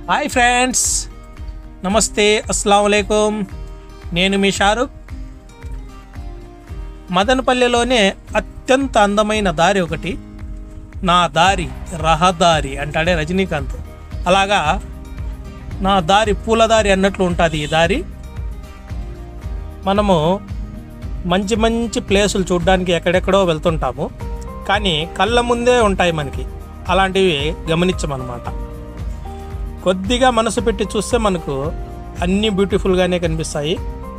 hi friends నమస్తే అస్సలం వాలేకుమ్ నేను మీ షారుఖ్ మదనపల్లెలోనే అత్యంత అందమైన దారి ఒకటి నా దారి రహదారి అంటాడే రజనీకాంత్ అలాగా నా దారి పూలదారి అన్నట్లు ఉంటుంది ఈ దారి మనము మంచి మంచి ప్లేసులు చూడడానికి ఎక్కడెక్కడో వెళ్తుంటాము కానీ కళ్ళ ముందే ఉంటాయి మనకి అలాంటివి గమనించమన్నమాట కొద్దిగా మనసు పెట్టి చూస్తే మనకు అన్నీ బ్యూటిఫుల్గానే కనిపిస్తాయి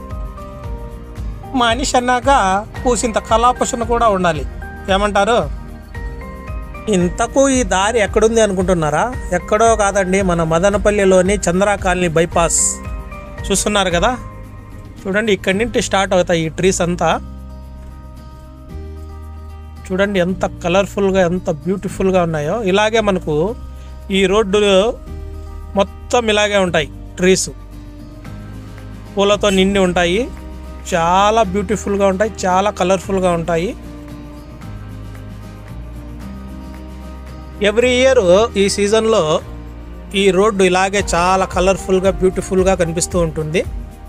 మనిషి అన్నాక పూసింత కళాపశన కూడా ఉండాలి ఏమంటారు ఇంతకు ఈ దారి ఎక్కడుంది అనుకుంటున్నారా ఎక్కడో కాదండి మన మదనపల్లిలోని చంద్రా కాలనీ బైపాస్ చూస్తున్నారు కదా చూడండి ఇక్కడి నుండి స్టార్ట్ అవుతాయి ఈ ట్రీస్ అంతా చూడండి ఎంత కలర్ఫుల్గా ఎంత బ్యూటిఫుల్గా ఉన్నాయో ఇలాగే మనకు ఈ రోడ్డు మొత్తం ఇలాగే ఉంటాయి ట్రీస్ పూలతో నిండి ఉంటాయి చాలా బ్యూటిఫుల్గా ఉంటాయి చాలా కలర్ఫుల్గా ఉంటాయి ఎవ్రీ ఇయర్ ఈ సీజన్లో ఈ రోడ్డు ఇలాగే చాలా కలర్ఫుల్గా బ్యూటిఫుల్గా కనిపిస్తూ ఉంటుంది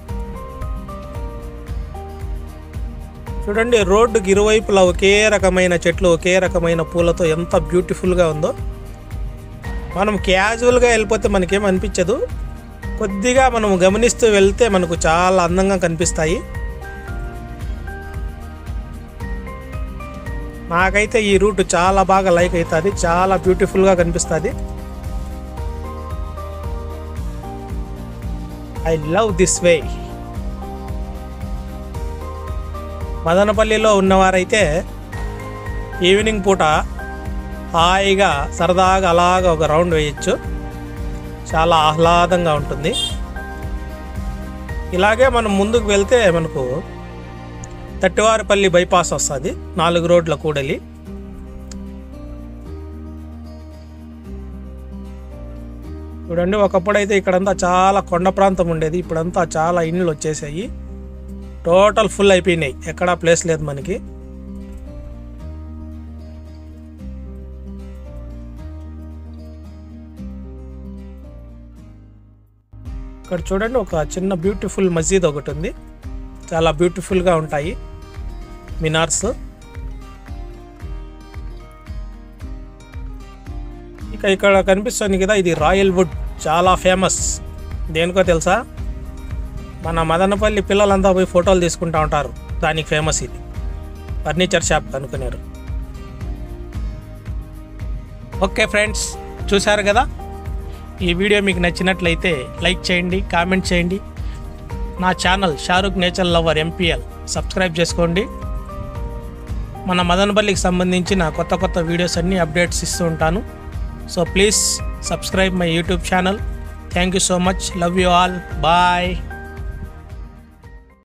చూడండి రోడ్డుకి ఇరువైపులా ఒకే రకమైన చెట్లు ఒకే రకమైన పూలతో ఎంత బ్యూటిఫుల్గా ఉందో మనం క్యాజువల్గా వెళ్ళిపోతే మనకేం అనిపించదు కొద్దిగా మనం గమనిస్తూ వెళ్తే మనకు చాలా అందంగా కనిపిస్తాయి నాకైతే ఈ రూట్ చాలా బాగా లైక్ అవుతుంది చాలా బ్యూటిఫుల్గా కనిపిస్తుంది ఐ లవ్ దిస్ వే మదనపల్లిలో ఉన్నవారైతే ఈవినింగ్ పూట హాయిగా సరదాగా అలాగ ఒక రౌండ్ వేయచ్చు చాలా ఆహ్లాదంగా ఉంటుంది ఇలాగే మనం ముందుకు వెళ్తే మనకు తట్టివారిపల్లి బైపాస్ వస్తుంది నాలుగు రోడ్ల కూడలి చూడండి ఒకప్పుడైతే ఇక్కడంతా చాలా కొండ ప్రాంతం ఉండేది ఇప్పుడంతా చాలా ఇండ్లు వచ్చేసాయి టోటల్ ఫుల్ అయిపోయినాయి ఎక్కడా ప్లేస్ లేదు మనకి ఇక్కడ చూడండి ఒక చిన్న బ్యూటిఫుల్ మసీద్ ఒకటి ఉంది చాలా బ్యూటిఫుల్గా ఉంటాయి మినార్స్ ఇక ఇక్కడ కనిపిస్తుంది కదా ఇది రాయల్ వుడ్ చాలా ఫేమస్ దేనికో తెలుసా మన మదనపల్లి పిల్లలంతా పోయి ఫోటోలు తీసుకుంటా ఉంటారు దానికి ఫేమస్ ఇది ఫర్నిచర్ షాప్ అనుకున్నారు ఓకే ఫ్రెండ్స్ చూశారు కదా ఈ వీడియో మీకు నచ్చినట్లయితే లైక్ చేయండి కామెంట్ చేయండి నా channel Shahrukh nature lover MPL subscribe చేసుకోండి మన మదనపల్లికి సంబంధించిన కొత్త కొత్త వీడియోస్ అన్నీ అప్డేట్స్ ఇస్తూ ఉంటాను so please subscribe my YouTube channel thank you so much love you all bye